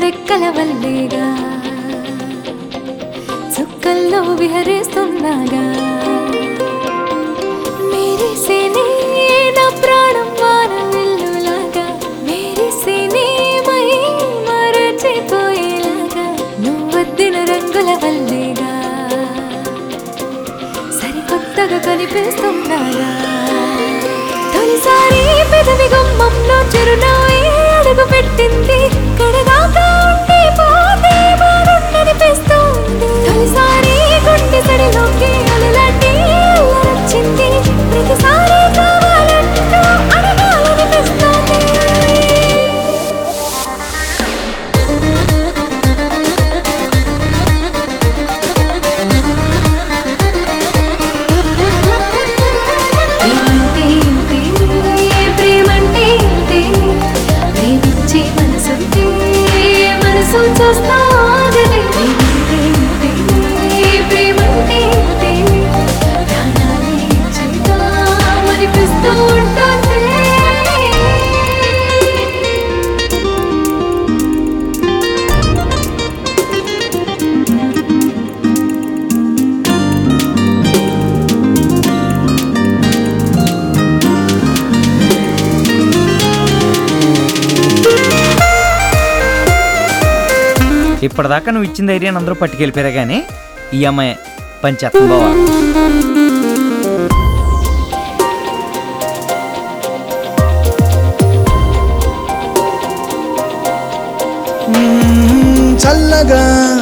రెక్కల వల్లేగా చుక్కల్లో విహరిస్తున్నాగా మెరిసేనే నా ప్రాణం వాన వెల్లులాగా మెరిసేనే మై మరచిపోయేలాగా నువ్వద్దిన రంగుల వల్లేగా సరికొత్తగా కనిపిస్తున్నాగా తొలిసారి పెదవి గుమ్మంలో చిరునవ్వే అడుగు పెట్టింది కడదాకా ఉండి పోతే బాగుండనిపిస్తుంది తొలిసారి గుండె సడిలోకి అలలాంటి అల్లరొచ్చింది ప్రతిసారి కావాలంటూ అడగాలనిపిస్తుంది ప్రేమంటే ఇంతే, ప్రేమంటే ఇంతే, ప్రేమించే మనసుంటే, మనసు చూస్తా ఆగదే. ప్రేమంటే ఇంతే, ప్రేమంటే ఇంతే, ప్రాణాలే ఇచ్చేద్దామనిపిస్తూ ఉంటుంది. ఇప్పటిదాకా నువ్వు ఇచ్చిన ధైర్యాన్ని అందరూ పట్టుకెళ్ళిపోయారు కానీ ఈ అమ్మాయి పంచేత్తం బావా చల్లగా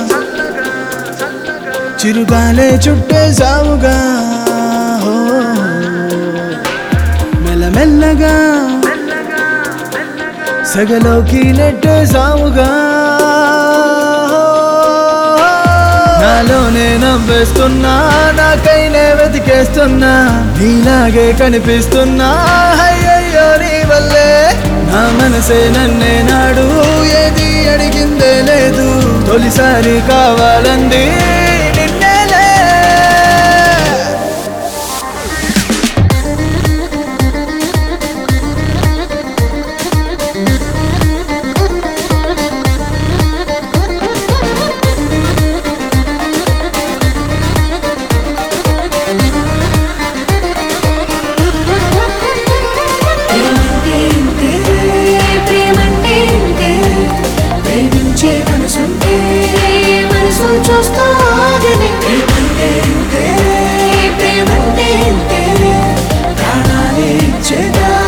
చిరుగాలే చుట్టే సావుగా హో. మెల్లమెల్లగా సగలోకి నెట్టే సావుగా నాలోనే నవ్వేస్తున్నా నాకైనే వెతికేస్తున్నా నీలాగే కనిపిస్తున్నా అయ్యయ్యో నీ వల్లే నా మనసే నన్నే నాడు ఏది అడిగిందే లేదు తొలిసారి కావాలంది నిన్నేలే ప్రేమంటే ఇంతే, ప్రేమంటే ఇంతే, ప్రేమించే మనసుంటే, మనసు చూస్తూ ఆగదే. ప్రేమంటే ఇంతే, ప్రేమంటే ఇంతే, ప్రాణాలే ఇచ్చేదా